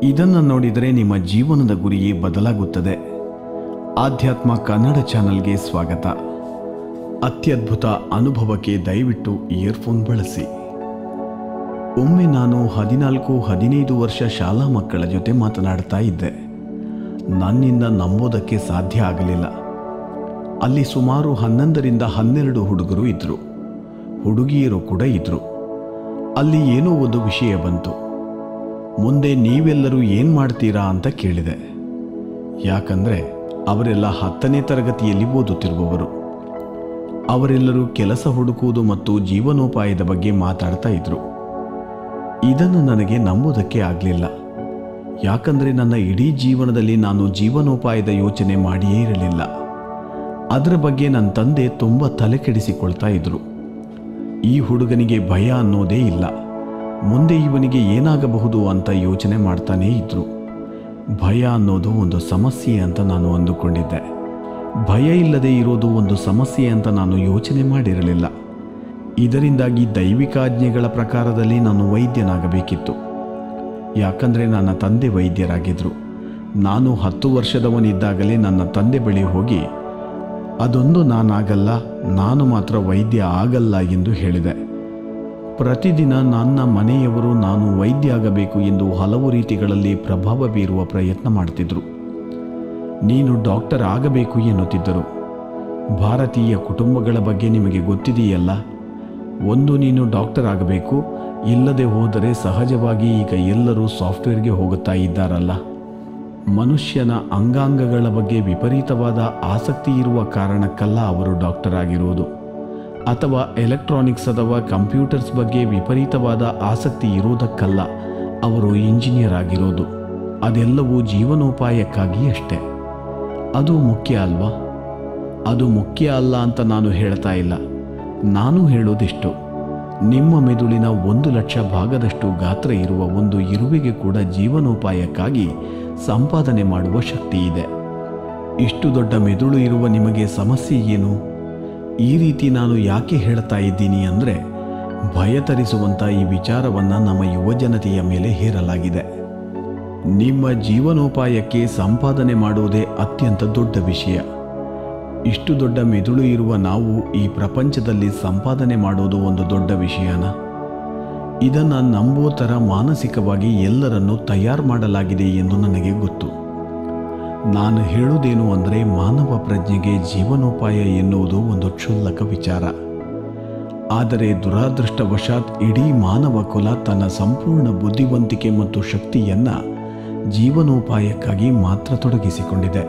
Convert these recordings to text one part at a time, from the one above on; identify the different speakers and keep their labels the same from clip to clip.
Speaker 1: ಇದನ್ನು ನೋಡಿದರೆ ನಿಮ್ಮ ಜೀವನದ ಗುರಿಯೇ ಬದಲಾಗುತ್ತದೆ ಆಧ್ಯಾತ್ಮ ಕನ್ನಡ ಚಾನಲ್ಗೆ ಸ್ವಾಗತ ಅತ್ಯದ್ಭುತ ಅನುಭವಕ್ಕೆ ದಯವಿಟ್ಟು ಇಯರ್ಫೋನ್ ಬಳಸಿ ಒಮ್ಮೆ ನಾನು ಹದಿನಾಲ್ಕು ಹದಿನೈದು ವರ್ಷ ಶಾಲಾ ಮಕ್ಕಳ ಜೊತೆ ಮಾತನಾಡ್ತಾ ಇದ್ದೆ ನನ್ನಿಂದ ನಂಬೋದಕ್ಕೆ ಸಾಧ್ಯ ಆಗಲಿಲ್ಲ ಅಲ್ಲಿ ಸುಮಾರು ಹನ್ನೊಂದರಿಂದ ಹನ್ನೆರಡು ಹುಡುಗರು ಇದ್ದರು ಹುಡುಗಿಯರು ಕೂಡ ಇದ್ದರು ಅಲ್ಲಿ ಏನೋ ಒಂದು ವಿಷಯ ಬಂತು ಮುಂದೆ ನೀವೆಲ್ಲರೂ ಏನು ಮಾಡ್ತೀರಾ ಅಂತ ಕೇಳಿದೆ ಯಾಕಂದರೆ ಅವರೆಲ್ಲ ಹತ್ತನೇ ತರಗತಿಯಲ್ಲಿ ಓದುತ್ತಿರುವವರು ಅವರೆಲ್ಲರೂ ಕೆಲಸ ಹುಡುಕುವುದು ಮತ್ತು ಜೀವನೋಪಾಯದ ಬಗ್ಗೆ ಮಾತಾಡ್ತಾ ಇದ್ರು ಇದನ್ನು ನನಗೆ ನಂಬುವುದಕ್ಕೆ ಆಗಲಿಲ್ಲ ಯಾಕಂದರೆ ನನ್ನ ಇಡೀ ಜೀವನದಲ್ಲಿ ನಾನು ಜೀವನೋಪಾಯದ ಯೋಚನೆ ಮಾಡಿಯೇ ಇರಲಿಲ್ಲ ಅದರ ಬಗ್ಗೆ ನನ್ನ ತಂದೆ ತುಂಬ ತಲೆ ಕೆಡಿಸಿಕೊಳ್ತಾ ಇದ್ರು ಈ ಹುಡುಗನಿಗೆ ಭಯ ಅನ್ನೋದೇ ಇಲ್ಲ ಮುಂದೆ ಇವನಿಗೆ ಏನಾಗಬಹುದು ಅಂತ ಯೋಚನೆ ಮಾಡ್ತಾನೇ ಇದ್ರು ಭಯ ಅನ್ನೋದು ಒಂದು ಸಮಸ್ಯೆ ಅಂತ ನಾನು ಅಂದುಕೊಂಡಿದ್ದೆ ಭಯ ಇಲ್ಲದೆ ಇರೋದು ಒಂದು ಸಮಸ್ಯೆ ಅಂತ ನಾನು ಯೋಚನೆ ಮಾಡಿರಲಿಲ್ಲ ಇದರಿಂದಾಗಿ ದೈವಿಕಾಜ್ಞೆಗಳ ಪ್ರಕಾರದಲ್ಲಿ ನಾನು ವೈದ್ಯನಾಗಬೇಕಿತ್ತು ಯಾಕಂದರೆ ನನ್ನ ತಂದೆ ವೈದ್ಯರಾಗಿದ್ದರು ನಾನು ಹತ್ತು ವರ್ಷದವನಿದ್ದಾಗಲೇ ನನ್ನ ತಂದೆ ಬಳಿ ಹೋಗಿ ಅದೊಂದು ನಾನಾಗಲ್ಲ ನಾನು ಮಾತ್ರ ವೈದ್ಯ ಆಗಲ್ಲ ಎಂದು ಹೇಳಿದೆ ಪ್ರತಿದಿನ ನನ್ನ ಮನೆಯವರು ನಾನು ವೈದ್ಯ ಆಗಬೇಕು ಎಂದು ಹಲವು ರೀತಿಗಳಲ್ಲಿ ಪ್ರಭಾವ ಬೀರುವ ಪ್ರಯತ್ನ ಮಾಡ್ತಿದ್ರು ನೀನು ಡಾಕ್ಟರ್ ಆಗಬೇಕು ಎನ್ನುತ್ತಿದ್ದರು ಭಾರತೀಯ ಕುಟುಂಬಗಳ ಬಗ್ಗೆ ನಿಮಗೆ ಗೊತ್ತಿದೆಯಲ್ಲ ಒಂದು ನೀನು ಡಾಕ್ಟರ್ ಆಗಬೇಕು ಇಲ್ಲದೆ ಹೋದರೆ ಸಹಜವಾಗಿ ಈಗ ಎಲ್ಲರೂ ಸಾಫ್ಟ್ವೇರ್ಗೆ ಹೋಗುತ್ತಾ ಇದ್ದಾರಲ್ಲ ಮನುಷ್ಯನ ಅಂಗಾಂಗಗಳ ಬಗ್ಗೆ ವಿಪರೀತವಾದ ಆಸಕ್ತಿ ಇರುವ ಕಾರಣಕ್ಕಲ್ಲ ಅವರು ಡಾಕ್ಟರ್ ಆಗಿರುವುದು ಅಥವಾ ಎಲೆಕ್ಟ್ರಾನಿಕ್ಸ್ ಅಥವಾ ಕಂಪ್ಯೂಟರ್ಸ್ ಬಗ್ಗೆ ವಿಪರೀತವಾದ ಆಸಕ್ತಿ ಇರುವುದಕ್ಕಲ್ಲ ಅವರು ಇಂಜಿನಿಯರ್ ಆಗಿರೋದು ಅದೆಲ್ಲವೂ ಜೀವನೋಪಾಯಕ್ಕಾಗಿ ಅಷ್ಟೇ ಅದು ಮುಖ್ಯ ಅಲ್ವಾ ಅದು ಮುಖ್ಯ ಅಲ್ಲ ಅಂತ ನಾನು ಹೇಳ್ತಾ ಇಲ್ಲ ನಾನು ಹೇಳೋದಿಷ್ಟು ನಿಮ್ಮ ಮೆದುಳಿನ ಒಂದು ಲಕ್ಷ ಭಾಗದಷ್ಟು ಗಾತ್ರ ಇರುವ ಒಂದು ಇರುವೆಗೆ ಕೂಡ ಜೀವನೋಪಾಯಕ್ಕಾಗಿ ಸಂಪಾದನೆ ಮಾಡುವ ಶಕ್ತಿ ಇದೆ ಇಷ್ಟು ದೊಡ್ಡ ಮೆದುಳು ಇರುವ ನಿಮಗೆ ಸಮಸ್ಯೆ ಏನು ಈ ರೀತಿ ನಾನು ಯಾಕೆ ಹೇಳ್ತಾ ಇದ್ದೀನಿ ಅಂದರೆ ಭಯ ತರಿಸುವಂಥ ಈ ವಿಚಾರವನ್ನು ನಮ್ಮ ಯುವಜನತೆಯ ಮೇಲೆ ಹೇರಲಾಗಿದೆ ನಿಮ್ಮ ಜೀವನೋಪಾಯಕ್ಕೆ ಸಂಪಾದನೆ ಮಾಡುವುದೇ ಅತ್ಯಂತ ದೊಡ್ಡ ವಿಷಯ ಇಷ್ಟು ದೊಡ್ಡ ಮೆದುಳು ಇರುವ ನಾವು ಈ ಪ್ರಪಂಚದಲ್ಲಿ ಸಂಪಾದನೆ ಮಾಡೋದು ಒಂದು ದೊಡ್ಡ ವಿಷಯನ ಇದನ್ನು ನಂಬುವ ಥರ ಮಾನಸಿಕವಾಗಿ ಎಲ್ಲರನ್ನೂ ತಯಾರು ಮಾಡಲಾಗಿದೆ ಎಂದು ನನಗೆ ಗೊತ್ತು ನಾನು ಹೇಳುವುದೇನು ಅಂದರೆ ಮಾನವ ಪ್ರಜ್ಞೆಗೆ ಜೀವನೋಪಾಯ ಎನ್ನುವುದು ಒಂದು ಕ್ಷುಲ್ಲಕ ವಿಚಾರ ಆದರೆ ದುರಾದೃಷ್ಟವಶಾತ್ ಇಡೀ ಮಾನವ ಕುಲ ತನ್ನ ಸಂಪೂರ್ಣ ಬುದ್ಧಿವಂತಿಕೆ ಮತ್ತು ಶಕ್ತಿಯನ್ನು ಜೀವನೋಪಾಯಕ್ಕಾಗಿ ಮಾತ್ರ ತೊಡಗಿಸಿಕೊಂಡಿದೆ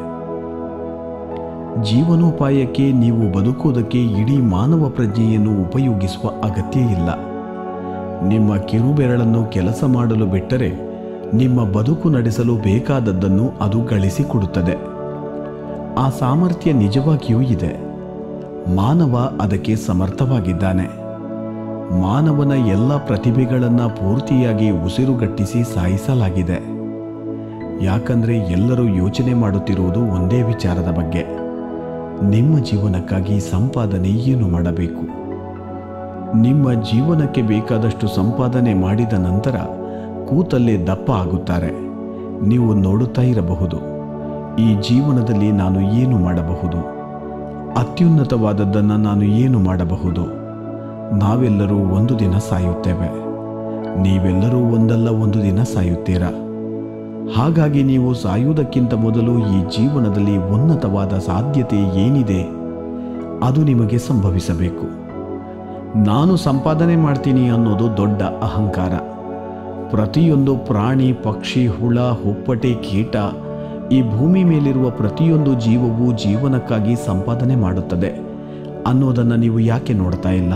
Speaker 1: ಜೀವನೋಪಾಯಕ್ಕೆ ನೀವು ಬದುಕುವುದಕ್ಕೆ ಇಡೀ ಮಾನವ ಪ್ರಜ್ಞೆಯನ್ನು ಉಪಯೋಗಿಸುವ ಅಗತ್ಯ ಇಲ್ಲ ನಿಮ್ಮ ಕಿರುಬೆರಳನ್ನು ಕೆಲಸ ಮಾಡಲು ಬಿಟ್ಟರೆ ನಿಮ್ಮ ಬದುಕು ನಡೆಸಲು ಬೇಕಾದದ್ದನ್ನು ಅದು ಗಳಿಸಿಕೊಡುತ್ತದೆ ಆ ಸಾಮರ್ಥ್ಯ ನಿಜವಾಗಿಯೂ ಇದೆ ಮಾನವ ಅದಕ್ಕೆ ಸಮರ್ಥವಾಗಿದ್ದಾನೆ ಮಾನವನ ಎಲ್ಲ ಪ್ರತಿಭೆಗಳನ್ನು ಪೂರ್ತಿಯಾಗಿ ಉಸಿರುಗಟ್ಟಿಸಿ ಸಾಯಿಸಲಾಗಿದೆ ಯಾಕಂದರೆ ಎಲ್ಲರೂ ಯೋಚನೆ ಮಾಡುತ್ತಿರುವುದು ಒಂದೇ ವಿಚಾರದ ಬಗ್ಗೆ ನಿಮ್ಮ ಜೀವನಕ್ಕಾಗಿ ಸಂಪಾದನೆ ಏನು ಮಾಡಬೇಕು ನಿಮ್ಮ ಜೀವನಕ್ಕೆ ಬೇಕಾದಷ್ಟು ಸಂಪಾದನೆ ಮಾಡಿದ ನಂತರ ಕೂತಲ್ಲೇ ದಪ್ಪ ಆಗುತ್ತಾರೆ ನೀವು ನೋಡುತ್ತಾ ಇರಬಹುದು ಈ ಜೀವನದಲ್ಲಿ ನಾನು ಏನು ಮಾಡಬಹುದು ಅತ್ಯುನ್ನತವಾದದ್ದನ್ನು ನಾನು ಏನು ಮಾಡಬಹುದು ನಾವೆಲ್ಲರೂ ಒಂದು ದಿನ ಸಾಯುತ್ತೇವೆ ನೀವೆಲ್ಲರೂ ಒಂದಲ್ಲ ಒಂದು ದಿನ ಸಾಯುತ್ತೀರಾ ಹಾಗಾಗಿ ನೀವು ಸಾಯುವುದಕ್ಕಿಂತ ಮೊದಲು ಈ ಜೀವನದಲ್ಲಿ ಉನ್ನತವಾದ ಸಾಧ್ಯತೆ ಏನಿದೆ ಅದು ನಿಮಗೆ ಸಂಭವಿಸಬೇಕು ನಾನು ಸಂಪಾದನೆ ಮಾಡ್ತೀನಿ ಅನ್ನೋದು ದೊಡ್ಡ ಅಹಂಕಾರ ಪ್ರತಿಯೊಂದು ಪ್ರಾಣಿ ಪಕ್ಷಿ ಹುಳ ಹುಪ್ಪಟೆ ಕೀಟ ಈ ಭೂಮಿ ಮೇಲಿರುವ ಪ್ರತಿಯೊಂದು ಜೀವವೂ ಜೀವನಕ್ಕಾಗಿ ಸಂಪಾದನೆ ಮಾಡುತ್ತದೆ ಅನ್ನೋದನ್ನು ನೀವು ಯಾಕೆ ನೋಡ್ತಾ ಇಲ್ಲ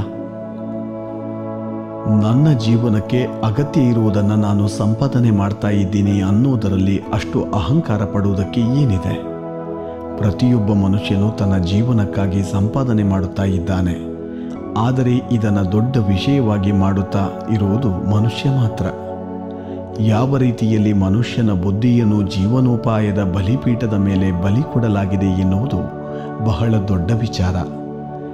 Speaker 1: ನನ್ನ ಜೀವನಕ್ಕೆ ಅಗತ್ಯ ಇರುವುದನ್ನು ನಾನು ಸಂಪಾದನೆ ಮಾಡ್ತಾ ಇದ್ದೀನಿ ಅನ್ನೋದರಲ್ಲಿ ಅಷ್ಟು ಅಹಂಕಾರ ಪಡುವುದಕ್ಕೆ ಏನಿದೆ ಪ್ರತಿಯೊಬ್ಬ ಮನುಷ್ಯನು ತನ್ನ ಜೀವನಕ್ಕಾಗಿ ಸಂಪಾದನೆ ಮಾಡುತ್ತಾ ಇದ್ದಾನೆ ಆದರೆ ಇದನ್ನು ದೊಡ್ಡ ವಿಷಯವಾಗಿ ಮಾಡುತ್ತಾ ಇರುವುದು ಮನುಷ್ಯ ಮಾತ್ರ ಯಾವ ರೀತಿಯಲ್ಲಿ ಮನುಷ್ಯನ ಬುದ್ಧಿಯನ್ನು ಜೀವನೋಪಾಯದ ಬಲಿಪೀಠದ ಮೇಲೆ ಬಲಿ ಕೊಡಲಾಗಿದೆ ಎನ್ನುವುದು ಬಹಳ ದೊಡ್ಡ ವಿಚಾರ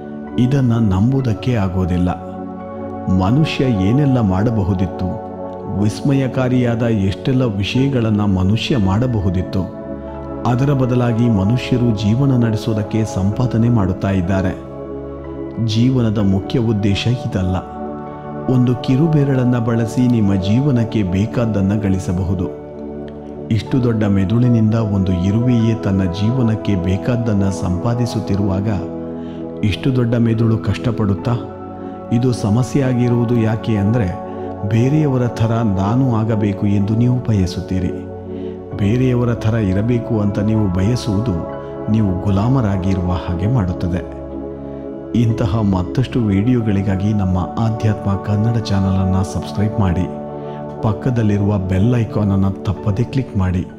Speaker 1: ಇದನ್ನು ನಂಬುವುದಕ್ಕೆ ಆಗೋದಿಲ್ಲ ಮನುಷ್ಯ ಏನೆಲ್ಲ ಮಾಡಬಹುದಿತ್ತು ವಿಸ್ಮಯಕಾರಿಯಾದ ಎಷ್ಟೆಲ್ಲ ವಿಷಯಗಳನ್ನು ಮನುಷ್ಯ ಮಾಡಬಹುದಿತ್ತು ಅದರ ಬದಲಾಗಿ ಮನುಷ್ಯರು ಜೀವನ ನಡೆಸೋದಕ್ಕೆ ಸಂಪಾದನೆ ಮಾಡುತ್ತಾ ಇದ್ದಾರೆ ಜೀವನದ ಮುಖ್ಯ ಉದ್ದೇಶ ಇದಲ್ಲ ಒಂದು ಕಿರುಬೆರಳನ್ನು ಬಳಸಿ ನಿಮ್ಮ ಜೀವನಕ್ಕೆ ಬೇಕಾದ್ದನ್ನು ಗಳಿಸಬಹುದು ಇಷ್ಟು ದೊಡ್ಡ ಮೆದುಳಿನಿಂದ ಒಂದು ಇರುವೆಯೇ ತನ್ನ ಜೀವನಕ್ಕೆ ಬೇಕಾದ್ದನ್ನು ಸಂಪಾದಿಸುತ್ತಿರುವಾಗ ಇಷ್ಟು ದೊಡ್ಡ ಮೆದುಳು ಕಷ್ಟಪಡುತ್ತಾ ಇದು ಸಮಸ್ಯೆ ಆಗಿರುವುದು ಯಾಕೆ ಅಂದರೆ ಬೇರೆಯವರ ಥರ ನಾನು ಆಗಬೇಕು ಎಂದು ನೀವು ಬಯಸುತ್ತೀರಿ ಬೇರೆಯವರ ಥರ ಇರಬೇಕು ಅಂತ ನೀವು ಬಯಸುವುದು ನೀವು ಗುಲಾಮರಾಗಿರುವ ಹಾಗೆ ಮಾಡುತ್ತದೆ ಇಂತಹ ಮತ್ತಷ್ಟು ವಿಡಿಯೋಗಳಿಗಾಗಿ ನಮ್ಮ ಆಧ್ಯಾತ್ಮ ಕನ್ನಡ ಚಾನಲನ್ನು ಸಬ್ಸ್ಕ್ರೈಬ್ ಮಾಡಿ ಪಕ್ಕದಲ್ಲಿರುವ ಬೆಲ್ ಐಕಾನನ್ನು ತಪ್ಪದೇ ಕ್ಲಿಕ್ ಮಾಡಿ